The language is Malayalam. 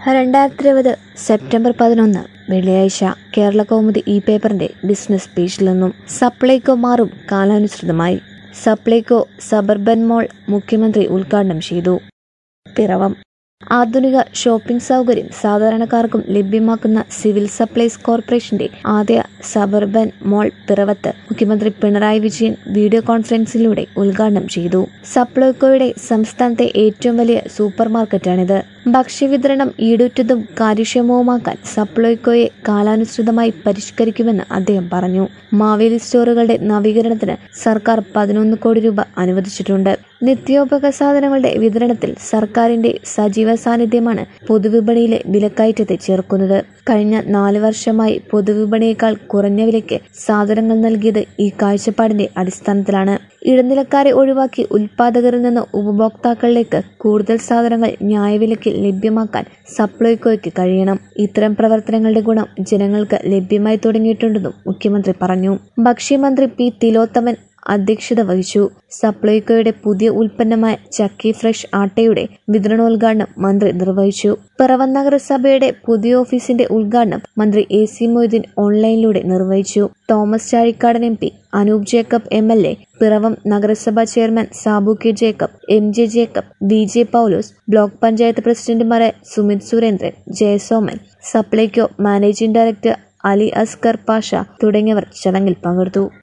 രണ്ടായിരത്തി ഇരുപത് സെപ്റ്റംബർ പതിനൊന്ന് വെള്ളിയാഴ്ച കേരള കൗമുദി ഇ പേപ്പറിന്റെ ബിസിനസ് പേജിൽ നിന്നും സപ്ലൈകോ മാറും കാലാനുസൃതമായി സപ്ലൈകോ സബർബൻ മോൾ മുഖ്യമന്ത്രി ഉദ്ഘാടനം ചെയ്തു പിറവം ആധുനിക ഷോപ്പിംഗ് സൗകര്യം സാധാരണക്കാർക്കും ലഭ്യമാക്കുന്ന സിവിൽ സപ്ലൈസ് കോർപ്പറേഷന്റെ ആദ്യ സബർബൻ മോൾ പിറവത്ത് മുഖ്യമന്ത്രി പിണറായി വിജയൻ വീഡിയോ കോൺഫറൻസിലൂടെ ഉദ്ഘാടനം ചെയ്തു സപ്ലൈകോയുടെ സംസ്ഥാനത്തെ ഏറ്റവും വലിയ സൂപ്പർ മാർക്കറ്റാണിത് ഭക്ഷ്യവിതരണം ഈടുറ്റതും കാര്യക്ഷമവുമാക്കാൻ സപ്ലൈകോയെ കാലാനുസൃതമായി പരിഷ്കരിക്കുമെന്ന് അദ്ദേഹം പറഞ്ഞു മാവേലി സ്റ്റോറുകളുടെ നവീകരണത്തിന് സർക്കാർ പതിനൊന്ന് കോടി രൂപ അനുവദിച്ചിട്ടുണ്ട് നിത്യോപക സാധനങ്ങളുടെ വിതരണത്തിൽ സർക്കാരിന്റെ സജീവ സാന്നിധ്യമാണ് പൊതുവിപണിയിലെ വിലക്കയറ്റത്തെ ചെറുക്കുന്നത് കഴിഞ്ഞ നാല് വർഷമായി പൊതുവിപണിയേക്കാൾ കുറഞ്ഞ വിലയ്ക്ക് സാധനങ്ങൾ നൽകിയത് ഈ കാഴ്ചപ്പാടിന്റെ അടിസ്ഥാനത്തിലാണ് ഇടനിലക്കാരെ ഒഴിവാക്കി ഉൽപാദകരിൽ നിന്ന് ഉപഭോക്താക്കളിലേക്ക് കൂടുതൽ സാധനങ്ങൾ ന്യായവിലയ്ക്ക് ലഭ്യമാക്കാൻ സപ്ലൈകോയ്ക്ക് കഴിയണം ഇത്തരം പ്രവർത്തനങ്ങളുടെ ഗുണം ജനങ്ങൾക്ക് ലഭ്യമായി തുടങ്ങിയിട്ടുണ്ടെന്നും മുഖ്യമന്ത്രി പറഞ്ഞു ഭക്ഷ്യമന്ത്രി പി തിലോത്തമൻ അധ്യക്ഷത വഹിച്ചു സപ്ലൈകോയുടെ പുതിയ ഉൽപ്പന്നമായ ചക്കി ഫ്രഷ് ആട്ടയുടെ വിതരണോദ്ഘാടനം മന്ത്രി നിർവഹിച്ചു പിറവം നഗരസഭയുടെ പുതിയ ഓഫീസിന്റെ ഉദ്ഘാടനം മന്ത്രി എ സി മൊയ്തീൻ ഓൺലൈനിലൂടെ നിർവഹിച്ചു Thomas Chazhikadan M P Anoop Jacob M L A Piravom നഗരസഭാ chairman Sabu K Jacob M J Jacob V J Paulose block panchayat പ്രസിഡന്റുമാരായ സുമിത് സുരേന്ദ്രൻ ജയസോമൻ സപ്ലൈകോ മാനേജിംഗ് ഡയറക്ടർ അലി അസ്കർ പാഷ തുടങ്ങിയവർ ചടങ്ങിൽ പങ്കെടുത്തു